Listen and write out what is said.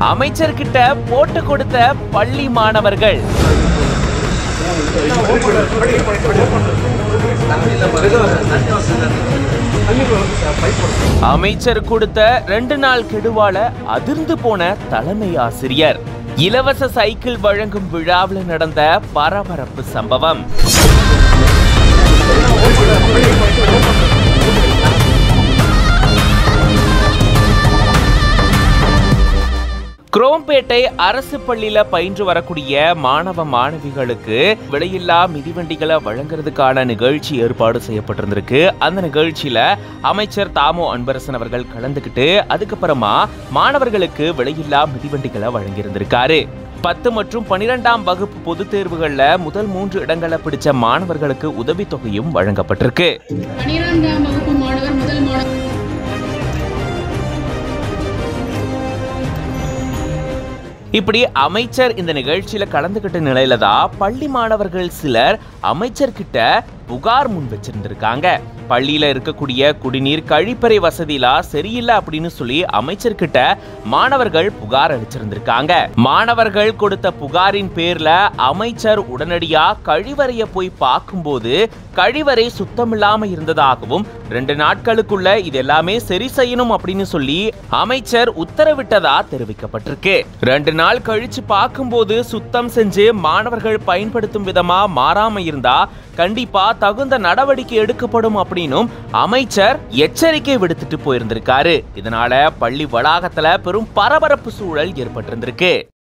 அமைச்சர்கிட்ட போட்டு கொடுத்த பள்ளி மாணவர்கள் அமைச்சர் கொடுத்த ரெண்டு நாள் கெடுவால அதிர்ந்து போன தலைமை ஆசிரியர் இலவச சைக்கிள் வழங்கும் விழாவில் நடந்த பரபரப்பு சம்பவம் குரோம்பேட்டை அரசு பள்ளியில பயின்று வரக்கூடிய மாணவ மாணவிகளுக்கு விலையில்லா மிதிவண்டிகளை வழங்குறதுக்கான நிகழ்ச்சி ஏற்பாடு செய்யப்பட்டிருந்திருக்கு அந்த நிகழ்ச்சியில அமைச்சர் தாமோ அன்பரசன் அவர்கள் கலந்துக்கிட்டு அதுக்கப்புறமா மாணவர்களுக்கு விலையில்லா மிதிவண்டிகளை வழங்கியிருந்திருக்காரு பத்து மற்றும் பனிரெண்டாம் வகுப்பு பொதுத் தேர்வுகள்ல முதல் மூன்று இடங்களை பிடிச்ச மாணவர்களுக்கு உதவித்தொகையும் வழங்கப்பட்டிருக்கு பனிரெண்டாம் வகுப்பு மாணவர் முதல் மாணவர் இப்படி அமைச்சர் இந்த நிகழ்ச்சியில கலந்துகிட்ட நிலையில தான் பள்ளி மாணவர்கள் சிலர் அமைச்சர்கிட்ட புகார் முன் வச்சிருந்திருக்காங்க பள்ளியில இருக்கக்கூடிய குடிநீர் கழிப்பறை வசதிலாம் சரியில்லை அப்படின்னு சொல்லி அமைச்சர்கிட்ட மாணவர்கள் புகார் அளிச்சிருந்திருக்காங்க மாணவர்கள் கொடுத்த புகாரின் பேர்ல அமைச்சர் உடனடியா கழிவறைய போய் பார்க்கும்போது கழிவறை சுத்தமில்லாம இருந்ததாகவும் ரெண்டு நாட்களுக்குள்ள இது எல்லாமே சரி செய்யணும் அப்படின்னு சொல்லி அமைச்சர் உத்தரவிட்டதா தெரிவிக்கப்பட்டிருக்கு ரெண்டு நாள் கழிச்சு பார்க்கும்போது சுத்தம் செஞ்சு மாணவர்கள் பயன்படுத்தும் விதமா மாறாம இருந்தா கண்டிப்பா தகுந்த நடவடிக்கை எடுக்கப்படும் அப்படின்னும் அமைச்சர் எச்சரிக்கை விடுத்துட்டு போயிருந்திருக்காரு இதனால பள்ளி வளாகத்துல பெரும் பரபரப்பு சூழல் ஏற்பட்டிருந்திருக்கு